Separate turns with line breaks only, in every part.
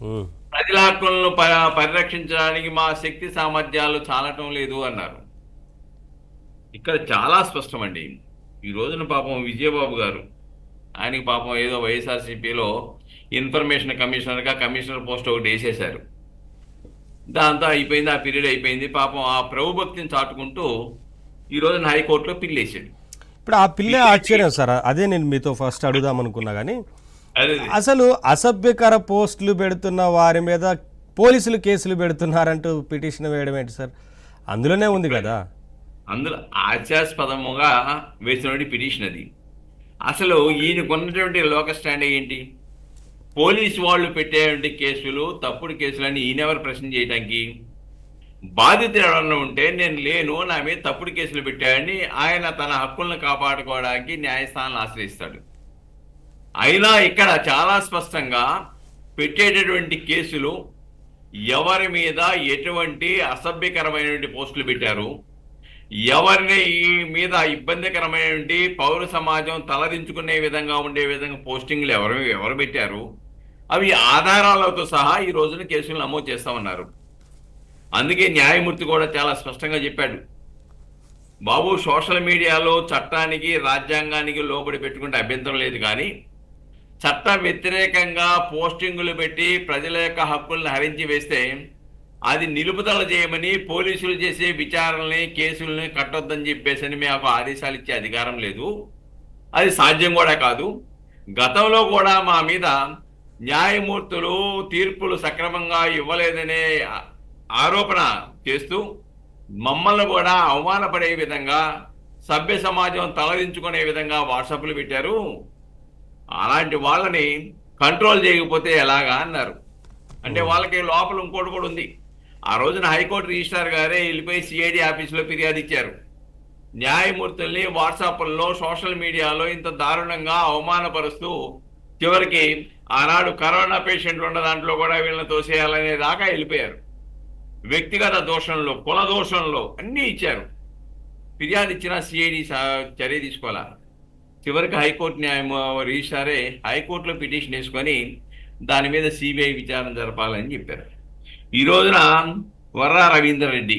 ఉమ్.
ప్రజల హక్కులను ప- పరిరక్షించడానికి మా శక్తి సామర్థ్యాలు చాలటం లేదు అన్నారు ఇక్కడ చాలా స్పష్టమండి ఈ రోజున పాపం విజయబాబు గారు ఆయనకి పాపం ఏదో వైఎస్ఆర్సీపీలో ఇన్ఫర్మేషన్ కమిషనర్గా కమిషనర్ పోస్ట్ ఒకటి వేసేశారు దాంతో అయిపోయింది ఆ పీరియడ్ అయిపోయింది పాపం ఆ ప్రభుభక్తిని చాటుకుంటూ ఈ రోజున హైకోర్టులో పిల్లేసాడు
ఇప్పుడు ఆ పిల్లే ఆశ్చర్యం సార్ అదే నేను మీతో ఫస్ట్ అడుగుదాం అనుకున్నా కానీ
అదే
అసలు అసభ్యకర పోస్టులు పెడుతున్న వారి మీద పోలీసులు కేసులు పెడుతున్నారంటూ పిటిషన్ వేయడం ఏంటి సార్ అందులోనే ఉంది కదా
అందులో హాస్యాస్పదముగా వేసినటువంటి పిటిషన్ అది అసలు ఈయనకున్నటువంటి లోక స్టాండ్ ఏంటి పోలీసు వాళ్ళు పెట్టేటువంటి కేసులు తప్పుడు కేసులని ఈయనెవరు ప్రశ్న చేయడానికి బాధితులు ఎవరన్నా ఉంటే నేను లేను నా మీద తప్పుడు కేసులు పెట్టాడని ఆయన తన హక్కులను కాపాడుకోవడానికి న్యాయస్థానాన్ని ఆశ్రయిస్తాడు అయినా ఇక్కడ చాలా స్పష్టంగా పెట్టేటటువంటి కేసులు ఎవరి మీద ఎటువంటి అసభ్యకరమైనటువంటి పోస్టులు పెట్టారు ఎవరిని ఈ మీద ఇబ్బందికరమైనటువంటి పౌర సమాజం తలదించుకునే విధంగా ఉండే విధంగా పోస్టింగ్లు ఎవరు ఎవరు పెట్టారు అవి ఆధారాలతో సహా ఈ రోజున కేసులు నమోదు చేస్తా ఉన్నారు అందుకే న్యాయమూర్తి కూడా చాలా స్పష్టంగా చెప్పాడు బాబు సోషల్ మీడియాలో చట్టానికి రాజ్యాంగానికి లోబడి పెట్టుకుంటే అభ్యంతరం లేదు కానీ చట్ట వ్యతిరేకంగా పోస్టింగులు పెట్టి ప్రజల యొక్క హక్కులను హరించి వేస్తే అది నిలుపుదల చేయమని పోలీసులు చేసే విచారణని కేసుల్ని కట్టొద్దని చెప్పేసి మాకు ఆదేశాలు ఇచ్చే అధికారం లేదు అది సాధ్యం కూడా కాదు గతంలో కూడా మా మీద న్యాయమూర్తులు తీర్పులు సక్రమంగా ఇవ్వలేదనే ఆ- ఆరోపణ చేస్తూ మమ్మల్ని కూడా అవమానపడే విధంగా సభ్య సమాజం తలదించుకునే విధంగా వాట్సాప్లు పెట్టారు అలాంటి వాళ్ళని కంట్రోల్ చేయకపోతే ఎలాగా అన్నారు అంటే వాళ్ళకి లోపల ఇంకోటి కూడా ఉంది ఆ రోజున హైకోర్టు రిజిస్ట్రార్ గారే వెళ్ళిపోయి సిఐడి ఆఫీసులో ఫిర్యాదు ఇచ్చారు న్యాయమూర్తుల్ని వాట్సాప్ల్లో సోషల్ మీడియాలో ఇంత దారుణంగా అవమానపరుస్తూ చివరికి ఆనాడు కరోనా పేషెంట్లు ఉన్న దాంట్లో కూడా వీళ్ళని తోసేయాలనే దాకా వెళ్ళిపోయారు వ్యక్తిగత దోషంలో కుల దోషంలో అన్నీ ఇచ్చారు ఫిర్యాదు ఇచ్చిన సిఐడి చర్య తీసుకోవాలా చివరికి హైకోర్టు న్యాయం రిజిస్టారే హైకోర్టులో పిటిషన్ వేసుకొని దాని మీద సిబిఐ విచారణ జరపాలని చెప్పారు ఈ రోజున వర్రా రవీందర్ రెడ్డి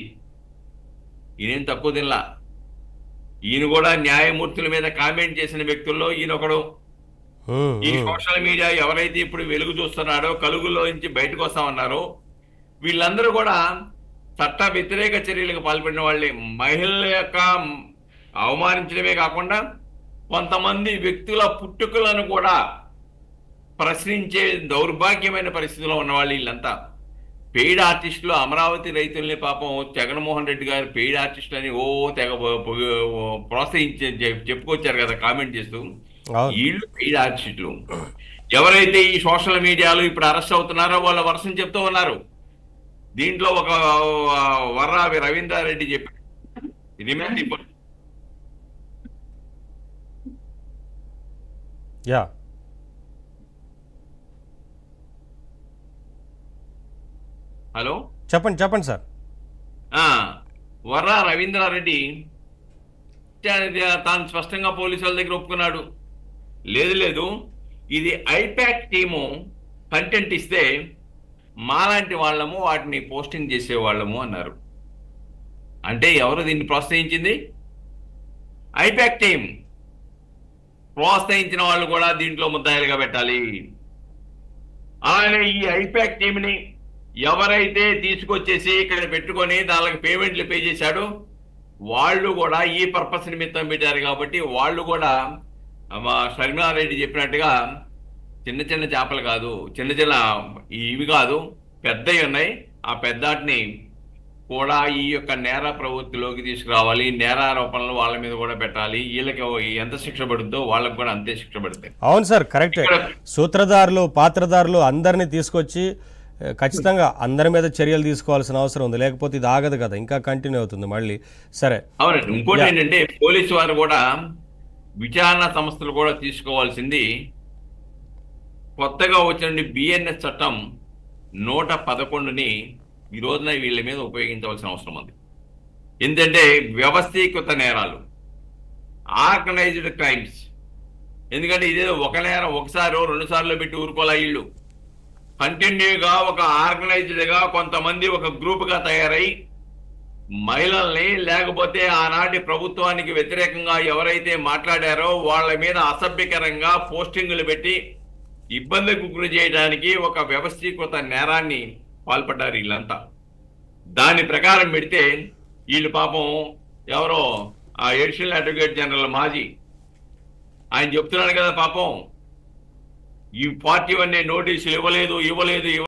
ఈయనేం తక్కువ తినలా ఈయన కూడా న్యాయమూర్తుల మీద కామెంట్ చేసిన వ్యక్తుల్లో ఈయన ఒకడు
ఉమ్,
ఈ
ఉమ్.
సోషల్ మీడియా ఎవరైతే ఇప్పుడు వెలుగు చూస్తున్నాడో కలుగులో నుంచి బయటకు వస్తామన్నారో వీళ్ళందరూ కూడా చట్ట వ్యతిరేక చర్యలకు పాల్పడిన వాళ్ళే మహిళల యొక్క అవమానించడమే కాకుండా కొంతమంది వ్యక్తుల పుట్టుకలను కూడా ప్రశ్నించే దౌర్భాగ్యమైన పరిస్థితిలో ఉన్న వాళ్ళు వీళ్ళంతా పెయిడ్ ఆర్టిస్టులు అమరావతి రైతుల్ని పాపం జగన్మోహన్ రెడ్డి గారు పెయిడ్ ఆర్టిస్టులు అని ఓ తెగ పొ- పొ- ప్రోత్సహించే చెప్- చెప్పుకొచ్చారు కదా కామెంట్ చేస్తూ
అవును
వీళ్ళు పెయిడ్ ఆర్టిస్టులు ఎవరైతే ఈ సోషల్ మీడియాలో ఇప్పుడు అరెస్ట్ అవుతున్నారో వాళ్ళ వర్షం చెప్తూ ఉన్నారు దీంట్లో ఒక ఆ, వర్రావి రవీంద్రారెడ్డి చెప్పారు రిమాండ్ ఇప్పుడు
యా
హలో
చెప్పండి చెప్పండి సార్
ఆ, వర్రా రవీంద్రారెడ్డి తా- తాను స్పష్టంగా పోలీసు వాళ్ళ దగ్గర ఒప్పుకున్నాడు లేదు లేదు ఇది ఐపాక్ టీము కంటెంట్ ఇస్తే మాలాంటి వాళ్ళము వాటిని పోస్టింగ్ చేసేవాళ్ళము అన్నారు అంటే ఎవరు దీన్ని ప్రోత్సహించింది ఐపాక్ టీం ప్రోత్సహించిన వాళ్ళు కూడా దీంట్లో ముద్దాయిలుగా పెట్టాలి అలానే ఈ ఐపాక్ టీంని ఎవరైతే తీసుకొచ్చేసి ఇక్కడ పెట్టుకొని దానికి పేమెంట్లు పే చేశాడో వాళ్ళు కూడా ఈ పర్పస్ నిమిత్తం పెట్టారు కాబట్టి వాళ్ళు కూడా మా షర్మిలారెడ్డి చెప్పినట్టుగా చిన్న చిన్న చేపలు కాదు చిన్న చిన్న ఇవి కాదు పెద్దవి ఉన్నాయి ఆ పెద్దాటిని కూడా ఈ యొక్క నేర ప్రవృత్తిలోకి తీసుకురావాలి నేరారోపణలు వాళ్ళ మీద కూడా పెట్టాలి వీళ్ళకి ఎంత శిక్ష పడుతుందో వాళ్ళకి కూడా అంతే శిక్ష పడుతుంది
అవును సార్ కరెక్టే సూత్రధారులు పాత్రధారులు అందరినీ తీసుకొచ్చి ఏ, ఖచ్చితంగా అందరి మీద చర్యలు తీసుకోవాల్సిన అవసరం ఉంది లేకపోతే ఇది ఆగదు కదా ఇంకా కంటిన్యూ అవుతుంది మళ్ళీ సరే
అవునండి ఇంకోటి ఏంటంటే పోలీసు వారు కూడా విచారణ సంస్థలు కూడా తీసుకోవాల్సింది కొత్తగా వచ్చిన బిఎన్ఎస్ చట్టం నూట పదకొండుని ఈ రోజున వీళ్ళ మీద ఉపయోగించవలసిన అవసరం ఉంది ఎందుకంటే వ్యవస్థీకృత నేరాలు ఆర్గనైజ్డ్ క్రైమ్స్ ఎందుకంటే ఇదేదో ఒక నేరం ఒకసారి రెండు సార్లు పెట్టి ఊరుకోలే ఇళ్ళు కంటిన్యూగా ఒక ఆర్గనైజ్డ్ గా కొంతమంది ఒక గ్రూప్ గా తయారై మహిళల్ని లేకపోతే ఆనాటి ప్రభుత్వానికి వ్యతిరేకంగా ఎవరైతే మాట్లాడారో వాళ్ళ మీద అసభ్యకరంగా పోస్టింగులు పెట్టి ఇబ్బందికి గురి చేయడానికి ఒక వ్యవస్థీకృత నేరాన్ని పాల్పడ్డారు వీళ్ళంతా దాని ప్రకారం పెడితే వీళ్ళు పాపం ఎవరో ఆ ఎడిషనల్ అడ్వకేట్ జనరల్ మాజీ ఆయన చెప్తున్నాడు కదా పాపం ఈ పార్టీ అనే నోటీసులు ఇవ్వలేదు ఇవ్వలేదు ఇవ్వ